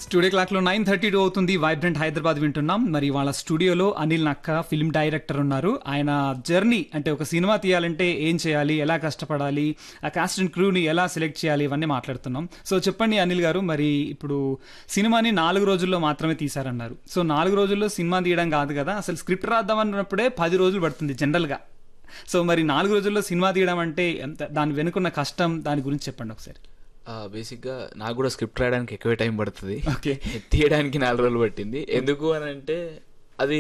Studio clock లో nine thirty two అవుతుంది vibrant Hyderabad వింటున్నాం మరి వాళ్ళ స్టూడియోలో అనిల్ నక్క ఫిల్మ్ డైరెక్టర్ ఉన్నారు ఆయన జర్నీ అంటే ఒక సినిమా తీయాలంటే ఏం చేయాలి ఎలా కష్టపడాలి ఆ కాస్ట్ అండ్ క్రూని ఎలా సెలెక్ట్ చేయాలి ఇవన్నీ మాట్లాడుతున్నాం సో చెప్పండి అనిల్ గారు మరి ఇప్పుడు సినిమాని నాలుగు రోజుల్లో మాత్రమే తీశారన్నారు సో నాలుగు రోజుల్లో సినిమా తీయడం కాదు కదా అసలు స్క్రిప్ట్ రాద్దామన్నప్పుడే పది రోజులు పడుతుంది జనరల్గా సో మరి నాలుగు రోజుల్లో సినిమా తీయడం అంటే ఎంత దాని వెనుకున్న కష్టం దాని గురించి చెప్పండి ఒకసారి బేసిక్గా నాకు కూడా స్క్రిప్ట్ రాయడానికి ఎక్కువ టైం పడుతుంది ఓకే తీయడానికి నాలుగు రోజులు పట్టింది ఎందుకు అని అంటే అది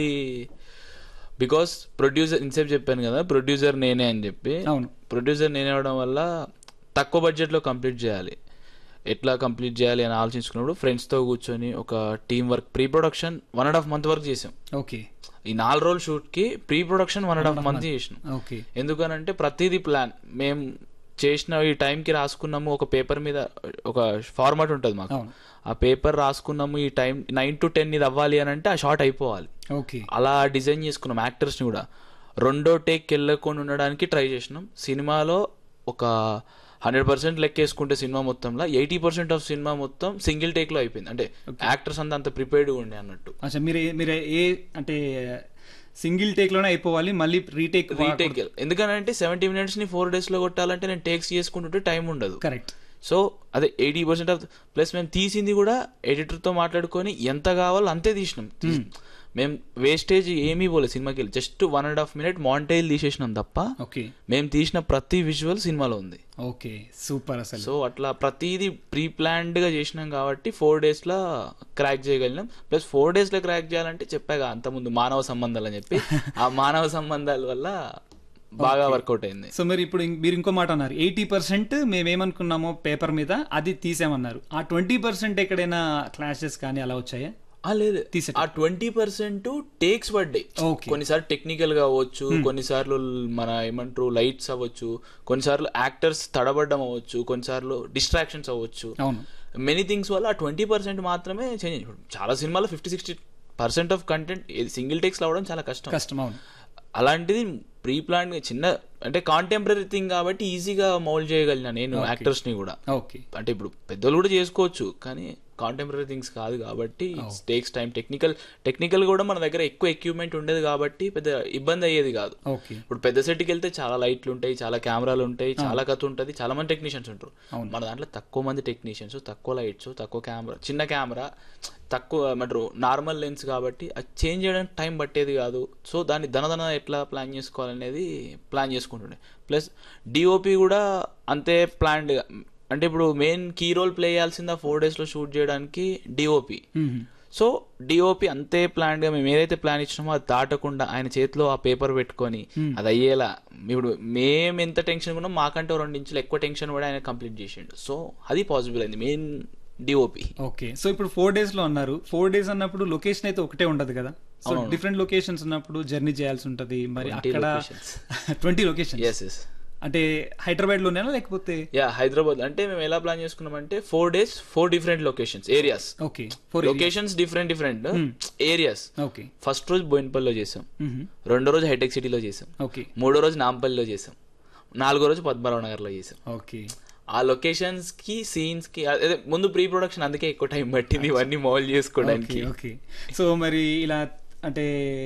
బికాస్ ప్రొడ్యూసర్ ఇన్సేపు చెప్పాను కదా ప్రొడ్యూసర్ నేనే అని చెప్పి అవును ప్రొడ్యూసర్ నేనే అవడం వల్ల తక్కువ బడ్జెట్లో కంప్లీట్ చేయాలి ఎట్లా కంప్లీట్ చేయాలి అని ఆలోచించుకున్నప్పుడు ఫ్రెండ్స్తో కూర్చొని ఒక team work pre production one and half month work చేసాం ఓకే ఈ నాలుగు రోజుల షూట్కి pre production one and half month చేసినాం ఓకే ఎందుకనంటే ప్రతిదీ ప్లాన్ మేము చేసిన ఈ టైంకి రాసుకున్నాము ఒక పేపర్ మీద ఒక ఫార్మాట్ ఉంటుంది మాకు అవును ఆ పేపర్ రాసుకున్నాము ఈ టైం నైన్ టు టెన్ ఇది అవ్వాలి అని అంటే ఆ షార్ట్ అయిపోవాలి ఓకే అలా డిజైన్ చేసుకున్నాం యాక్టర్స్ని కూడా రెండో టేక్ వెళ్ళకుండా ఉండడానికి ట్రై చేసినాం సినిమాలో ఒక హండ్రెడ్ పర్సెంట్ లెక్కేసుకుంటే సినిమా మొత్తంలో ఎయిటీ పర్సెంట్ ఆఫ్ సినిమా మొత్తం సింగిల్ టేక్లో అయిపోయింది అంటే యాక్టర్స్ అంతా అంత ప్రిపేర్డ్గా ఉండే అన్నట్టు అచ్చా మీరు మీరు ఏ అంటే సింగిల్ టేక్ లోనే అయిపోవాలి మళ్ళీ రీటేక్ రీటేక్ ఎందుకంటే సెవెంటీ మినిట్స్ ని ఫోర్ డేస్ లో కొట్టాలంటే నేను టేక్స్ చేసుకుంటుంటే టైం ఉండదు కరెక్ట్ సో అదే ఎయిటీ పర్సెంట్ ఆఫ్ ప్లస్ మేము తీసింది కూడా editor తో మాట్లాడుకొని ఎంత కావాలో అంతే తీసినాం తీసి- మేము వేస్టేజ్ ఏమీ పోలేదు సినిమాకి వెళ్ళి just one and half minute మాంటైల్ తీసేసినాం తప్ప ఓకే మేము తీసిన ప్రతి విజువల్ సినిమాలో ఉంది ఓకే సూపర్ అసలు సో అట్లా ప్రతిదీ ప్రీ గా చేసినాం కాబట్టి ఫోర్ డేస్ లో క్రాక్ చేయగలిగినాం ప్లస్ ఫోర్ డేస్ లో క్రాక్ చేయాలంటే చెప్పాగా అంతకుముందు మానవ సంబంధాలు అని చెప్పి ఆ మానవ సంబంధాల వల్ల బాగా వర్కౌట్ అయింది సో మీరు ఇప్పుడు ఇం- మీరు ఇంకో మాట అన్నారు ఎయిటీ పర్సెంట్ మేము ఏమనుకున్నామో పేపర్ మీద అది తీసామన్నారు ఆ ట్వంటీ పర్సెంట్ ఎక్కడైనా క్లాషెస్ కానీ అలా వచ్చాయా ఆ, లేదు తీసేట. ఆ ట్వంటీ పర్సెంట్ టేక్స్ పడ్డాయి Okay. కొన్నిసార్లు టెక్నికల్ గా అవ్వచ్చు కొన్నిసార్లు మన ఏమంటారు లైట్స్ అవ్వచ్చు కొన్నిసార్లు యాక్టర్స్ తడబడ్డం అవ్వచ్చు కొన్నిసార్లు డిస్ట్రాక్షన్స్ అవ్వచ్చు అవును మెనీ థింగ్స్ వల్ల ఆ ట్వంటీ పర్సెంట్ మాత్రమే చేంజ్ ఇప్పుడు చాలా సినిమాలో fifty sixty percent of content single takes అవ్వడం చాలా కష్టం కష్టం అవును అలాంటిది ప్రీ ప్లాన్ చిన్న అంటే కాంటెంపరీ థింగ్ కాబట్టి ఈజీగా మౌల్డ్ చేయగలిగిన నేను యాక్టర్స్ ని కూడా ఓకే అంటే ఇప్పుడు పెద్దోళ్ళు కూడా చేసుకోవచ్చు కానీ కాంటెంపరీ థింగ్స్ కాదు కాబట్టి టేక్స్ టైం టెక్నికల్ టెక్నికల్ కూడా మన దగ్గర ఎక్కువ ఎక్విప్మెంట్ ఉండేది కాబట్టి పెద్ద ఇబ్బంది అయ్యేది కాదు ఓకే ఇప్పుడు పెద్ద సెట్కి వెళ్తే చాలా లైట్లు ఉంటాయి చాలా కెమెరాలు ఉంటాయి చాలా కథ ఉంటుంది చాలా మంది టెక్నీషియన్స్ ఉంటారు అవును. మన దాంట్లో తక్కువ మంది టెక్నీషియన్స్ తక్కువ లైట్స్ తక్కువ కెమెరా చిన్న కెమెరా తక్కువ ఏమంటారు నార్మల్ లెన్స్ కాబట్టి అది చేంజ్ చేయడానికి టైం పట్టేది కాదు సో దాన్ని ధనధన ఎట్లా ప్లాన్ చేసుకోవాలనేది ప్లాన్ చేసుకుంటుండే ప్లస్ డిఓపి కూడా అంతే ప్లాన్డ్ అంటే ఇప్పుడు మెయిన్ కీ రోల్ ప్లే చేయాల్సింది ఆ ఫోర్ డేస్లో షూట్ చేయడానికి డిఓపి మ్మ్. సో డిఓపి అంతే ప్లాన్ గా మేము ఏదైతే ప్లాన్ ఇచ్చినామో అది దాటకుండా ఆయన చేతిలో ఆ పేపర్ పెట్టుకొని అది అయ్యేలా ఇప్పుడు మేము ఎంత టెన్షన్ ఉన్నాం మాకంటే ఓ రెండు ఇంచులు ఎక్కువ టెన్షన్ కూడా ఆయన కంప్లీట్ చేసిండు సో అది పాసిబుల్ అయింది మెయిన్ డిఓపి ఓకే సో ఇప్పుడు ఫోర్ డేస్ లో అన్నారు ఫోర్ డేస్ అన్నప్పుడు లొకేషన్ అయితే ఒకటే ఉండదు కదా సో డిఫరెంట్ లొకేషన్స్ ఉన్నప్పుడు జర్నీ చేయాల్సి ఉంటది మరి 20 అక్కడ locations. Twenty locations yes అంటే హైదరాబాద్ లోనేనా లేకపోతే యా హైదరాబాద్ అంటే మేము ఎలా ప్లాన్ చేసుకున్నామంటే four days four different locations areas okay four locations different different areas okay first రోజు బోయినపల్లిలో చేసాం రెండో రోజు హైటెక్ సిటీలో చేసాం ఓకే మూడో రోజు నాంపల్లిలో చేసాం నాలుగో రోజు పద్మరావు నగర్లో చేసాం ఓకే ఆ లొకేషన్స్ కి సీన్స్ కి అదే ముందు ప్రీ ప్రొడక్షన్ అందుకే ఎక్కువ టైం పట్టింది ఇవన్నీ మౌల్ చేసుకోవడానికి ఓకే ఓకే సో మరి ఇలా అంటే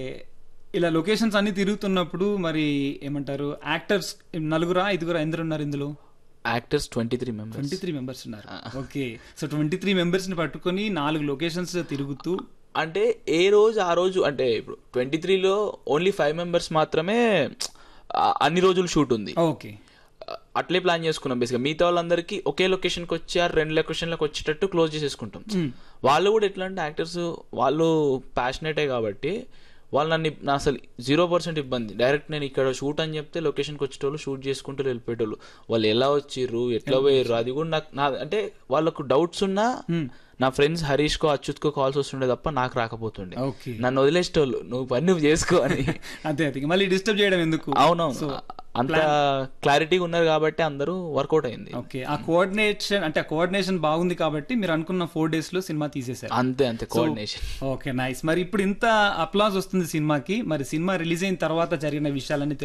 ఇలా లొకేషన్స్ అన్ని తిరుగుతున్నప్పుడు మరి ఏమంటారు యాక్టర్స్ నలుగురా ఐదుగురా ఎందరు ఉన్నారు ఇందులో actors twenty three members twenty three members ఉన్నారు okay so twenty three members ని పట్టుకొని నాలుగు లొకేషన్స్ తిరుగుతూ అంటే ఏ రోజు ఆ రోజు అంటే ఇప్పుడు ట్వంటీ త్రీలో ఓన్లీ ఫైవ్ మెంబర్స్ మాత్రమే ఆ, అన్ని రోజులు షూట్ ఉంది ఓకే అట్లే ప్లాన్ చేసుకున్నాం బేసిక్గా మిగతా వాళ్ళందరికీ ఒకే లొకేషన్కి వచ్చి ఆ రెండు లొకేషన్లకు వచ్చేటట్టు క్లోజ్ చేసేసుకుంటాం వాళ్ళు కూడా ఎట్లా అంటే యాక్టర్స్ వాళ్ళు ప్యాషనేటే కాబట్టి వాళ్ళు నన్ను నా అసలు జీరో పర్సెంట్ ఇబ్బంది డైరెక్ట్ నేను ఇక్కడ షూట్ అని చెప్తే లొకేషన్కి వచ్చేటోళ్ళు షూట్ చేసుకుంటూ వెళ్ళిపోయేటోళ్ళు వాళ్ళు ఎలా వచ్చిర్రు ఎట్లా పోయారు అది కూడా నాకు నా అంటే వాళ్ళకు డౌట్స్ ఉన్నా నా ఫ్రెండ్స్ హరీష్కో అచ్యుత్కో కాల్స్ వస్తుండే తప్ప నాకు రాకపోతుండే ఓకే నన్ను వదిలేసేటోళ్ళు నువ్వు పని నువ్వు చేసుకో అని అదే అదే మళ్ళీ డిస్టర్బ్ చేయడం ఎందుకు అవునవును అంత క్లారిటీగా ఉన్నారు కాబట్టి అందరూ వర్కౌట్ అయింది ఓకే ఆ కోఆర్డినేషన్ అంటే ఆ కోఆర్డినేషన్ బాగుంది కాబట్టి మీరు అనుకున్న ఫోర్ డేస్ లో సినిమా తీసేశారు అంతే అంతే కోఆర్డినేషన్ ఓకే నైస్ మరి ఇప్పుడు ఇంత అప్లాజ్ వస్తుంది సినిమాకి మరి సినిమా రిలీజ్ అయిన తర్వాత జరిగిన విషయాలన్నీ